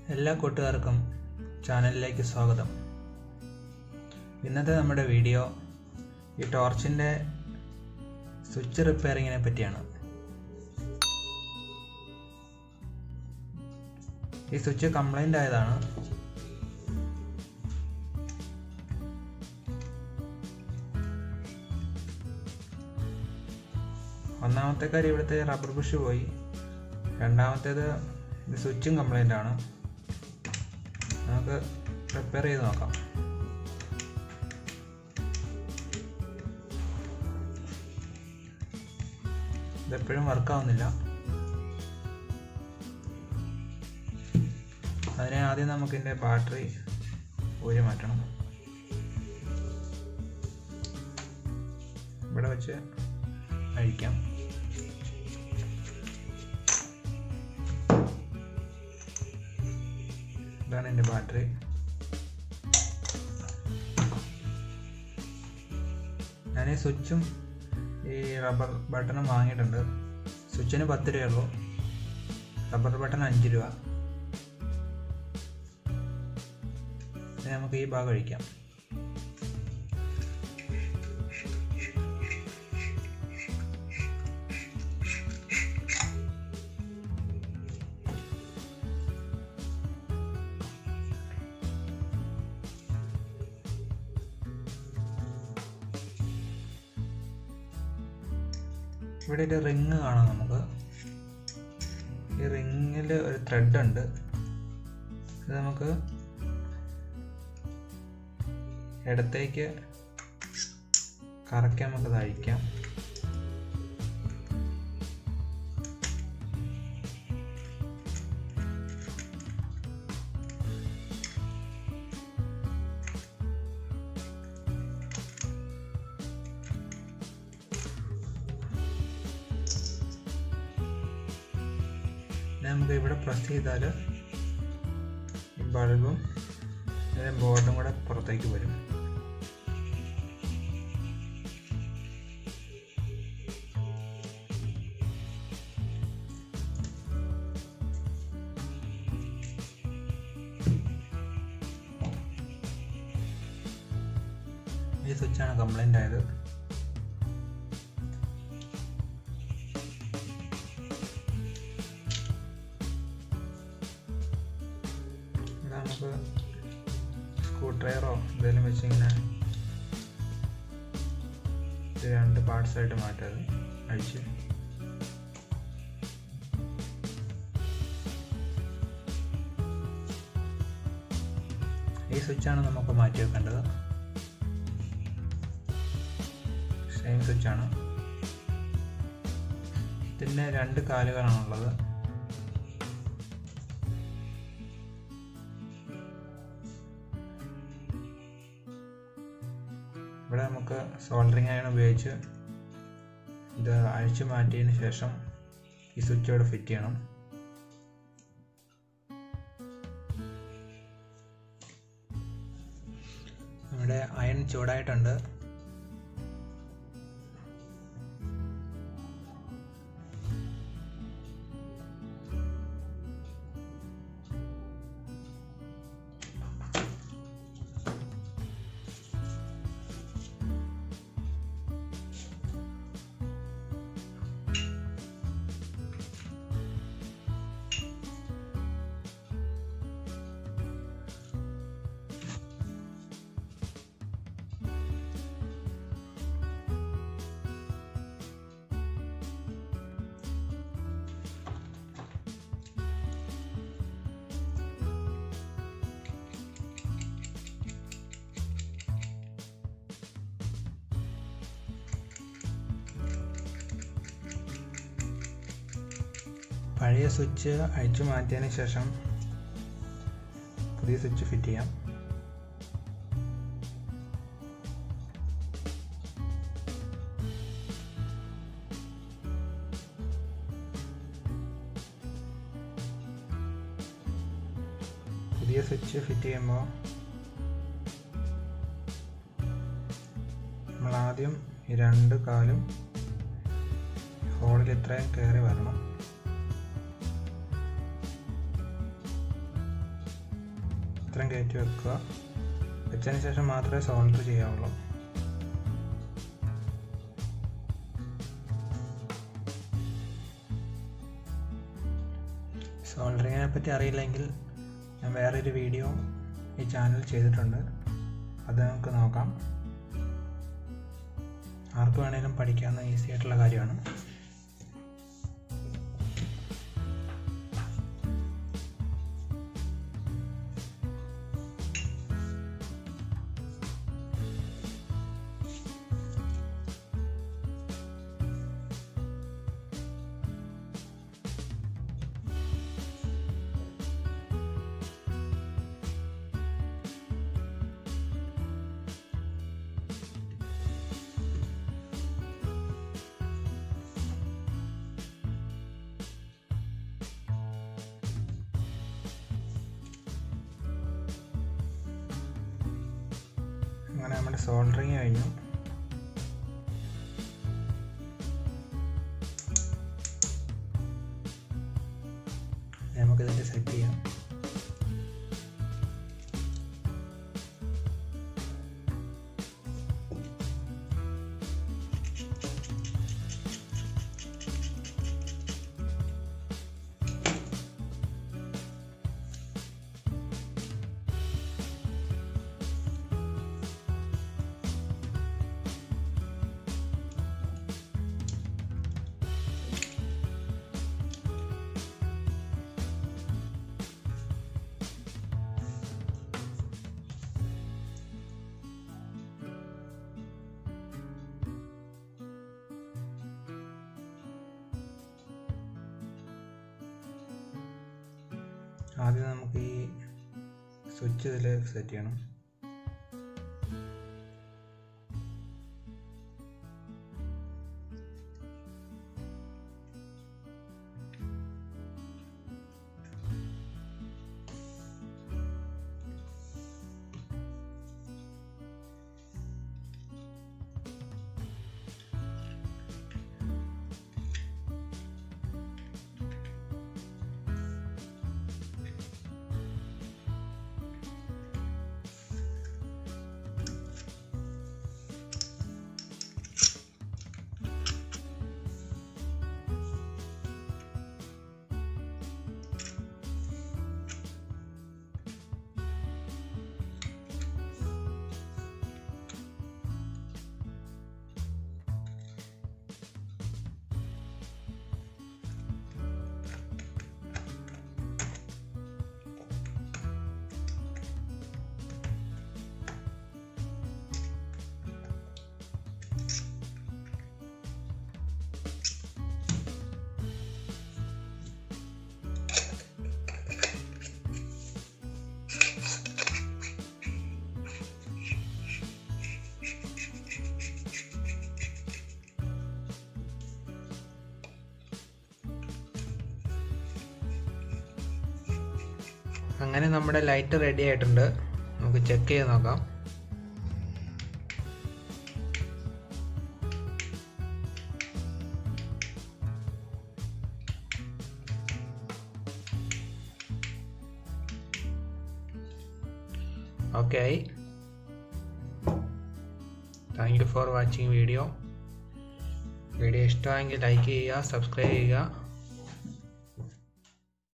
എല്ലാ കൂട്ടുകാർക്കും ചാനലിലേക്ക് സ്വാഗതം ഇന്നത്തെ നമ്മുടെ വീഡിയോ ഈ ടോർച്ചിൻ്റെ സ്വിച്ച് റിപ്പയറിങ്ങിനെ പറ്റിയാണ് ഈ സ്വിച്ച് കംപ്ലൈൻ്റ് ആയതാണ് ഒന്നാമത്തെ കാര്യം ഇവിടുത്തെ റബ്ബർ ബുഷ് പോയി രണ്ടാമത്തേത് ഇത് സ്വിച്ചും കംപ്ലൈൻ്റ് ആണ് നമുക്ക് റിപ്പയർ ചെയ്ത് നോക്കാം ഇതെപ്പോഴും വർക്കാവുന്നില്ല അതിനെ ആദ്യം നമുക്കിതിൻ്റെ ബാറ്ററി ഊരി മാറ്റണം ഇവിടെ വെച്ച് അഴിക്കാം ഇതാണ് എൻ്റെ ബാറ്ററി ഞാൻ ഈ സ്വിച്ചും ഈ റബ്ബർ ബട്ടണും വാങ്ങിയിട്ടുണ്ട് സ്വിച്ചിന് പത്ത് രൂപയുള്ളൂ റബ്ബർ ബട്ടൺ അഞ്ച് രൂപ ഇനി നമുക്ക് ഈ ഭാഗം അഴിക്കാം ഇവിടെ ഒരു റിങ് കാണാം നമുക്ക് ഈ റിങ്ങിൽ ഒരു ത്രെഡ് ഉണ്ട് ഇത് നമുക്ക് ഇടത്തേക്ക് കറക്കി നമുക്ക് അഴിക്കാം നമുക്ക് ഇവിടെ പ്രസ് ചെയ്താൽ ഈ ബൾബും ഇതിൻ്റെ ബോർഡും കൂടെ പുറത്തേക്ക് വരും ഈ സ്വിച്ചാണ് കംപ്ലൈൻ്റ് ആയത് നമുക്ക് സ്ക്രൂ ഡ്രൈവറോ എന്തെങ്കിലും വെച്ച് ഇങ്ങനെ ഇത് രണ്ട് പാർട്സ് ആയിട്ട് മാറ്റത് അഴിച്ച് ഈ സ്വിച്ചാണ് നമുക്ക് മാറ്റി വെക്കേണ്ടത് സെയിം സ്വിച്ചാണ് ഇതിൻ്റെ രണ്ട് കാലുകളാണുള്ളത് ഇവിടെ നമുക്ക് സോൾഡറിങ് അയൺ ഉപയോഗിച്ച് ഇത് അഴിച്ചു മാറ്റിയതിന് ശേഷം ഈ സ്വിച്ച് ഇവിടെ ഫിറ്റ് ചെയ്യണം ഇവിടെ അയൺ ചൂടായിട്ടുണ്ട് പഴയ സ്വിച്ച് അഴിച്ചു മാറ്റിയതിന് ശേഷം പുതിയ സ്വിച്ച് ഫിറ്റ് ചെയ്യാം പുതിയ സ്വിച്ച് ഫിറ്റ് ചെയ്യുമ്പോൾ നമ്മൾ ആദ്യം ഈ രണ്ട് കാലും ഹോളിൽ ഇത്രയും കയറി വരണം മാത്രം കയറ്റി വെക്കുക വെച്ചതിന് ശേഷം മാത്രമേ സോൾഡർ ചെയ്യാവുള്ളൂ സോൾഡറിങ്ങിനെ പറ്റി അറിയില്ലെങ്കിൽ ഞാൻ വേറൊരു വീഡിയോ ഈ ചാനൽ ചെയ്തിട്ടുണ്ട് അത് നമുക്ക് നോക്കാം ആർക്ക് വേണേലും പഠിക്കാവുന്ന ഈസി ആയിട്ടുള്ള കാര്യമാണ് അങ്ങനെ നമ്മുടെ സോൾഡറിങ് കഴിഞ്ഞു നമുക്കിതിൻ്റെ സെറ്റ് ചെയ്യാം ആദ്യം നമുക്ക് ഈ സ്വിച്ച് ഇതിൽ സെറ്റ് ചെയ്യണം അങ്ങനെ നമ്മുടെ ലൈറ്റ് റെഡി ആയിട്ടുണ്ട് നമുക്ക് ചെക്ക് ചെയ്ത് നോക്കാം okay thank you for watching video video ഇഷ്ടമായെങ്കിൽ ലൈക്ക് ചെയ്യുക സബ്സ്ക്രൈബ് ചെയ്യുക